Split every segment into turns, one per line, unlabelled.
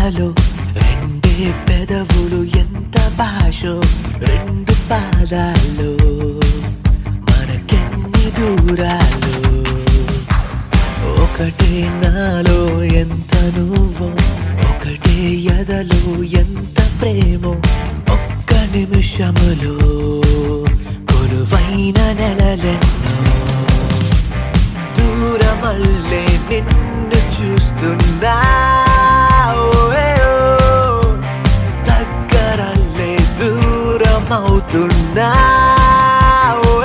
కలలో రెండే పెదవులు ఎంత భాషో రెండు పాదాలు మనకెన్ని దూరాలు ఒకటే నాలో ఎంత నువ్వో ఒకటే ఎదలో ఎంత ప్రేమో ఒక్క నిమిషములో కొలువైన నెలలెన్నో దూరమల్లే నిన్ను చూస్తున్నా ఓ, దగ్గరల్లే దూరం అవుతున్నా ఓ,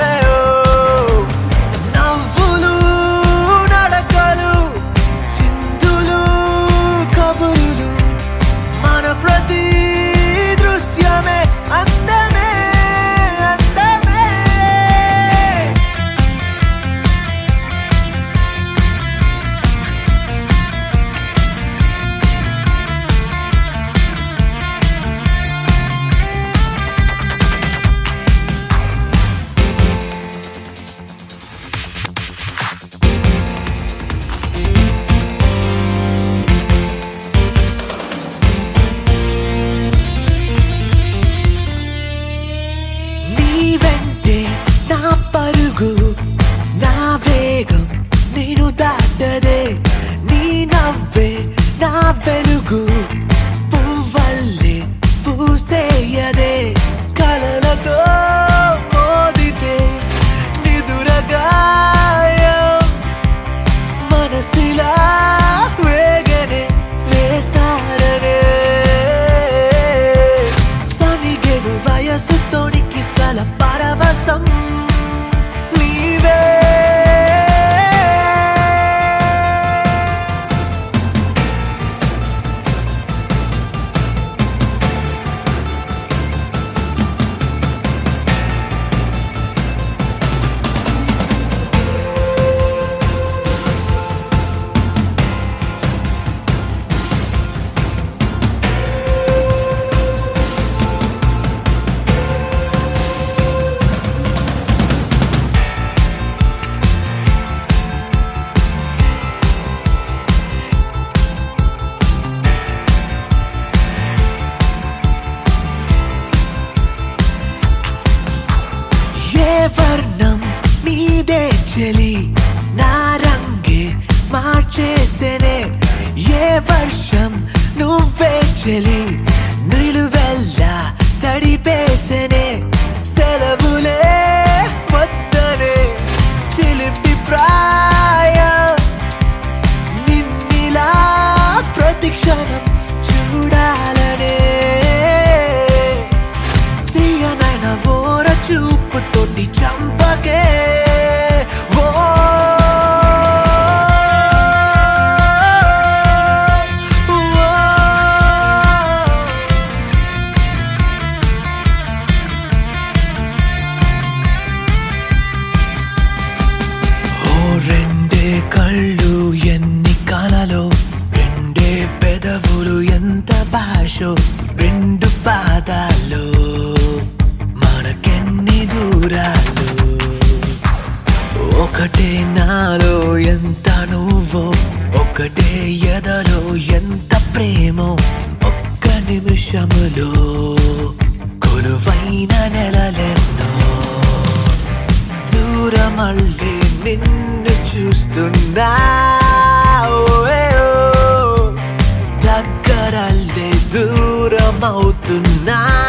నవ్వులు నడకలు చిందులు కబురులు మన ప్రతి దృశ్యమే అందమే అందమే నీ వెంటే నా పరుగు నా వేగం నేను దాటదే నీ నవ్వే నా వెలుగు పువ్వల్లే పూసేయదే కలలతో మోదితే నిదురగాయం మనసిలా వేగనే వేసారనే సనిగెను వయసు తోడికి సల పరవశం నీవే ఏ వర్ణం నీదే చెలి నా రంగే మార్చేసేనే ఏ వర్షం నువ్వే చెలి నిలువెల్లా తడిపేసేనే సెలవులే వద్దనే చిలిపి ప్రాయం నిన్నిలా ప్రతిక్షణం చూడాలనే తీయనైన ఓర చూపుతోటి చంపకే ఓ ఓ. ఓ రెండే కళ్ళు ఎన్ని కలలో రెండే పెదవులు ఎంత భాషో రెండు పాదాలు మనకెన్ని దూరాలు ఒకటే నాలో ఎంత నువ్వో ఒకటే ఎదలో ఎంత ప్రేమో ఒక్క నిమిషములో కొలువైన నెలలెన్నో దూరమళ్ళీ నిన్ను చూస్తున్నా ఓ, దగ్గరల్లే దూరం అవుతున్నా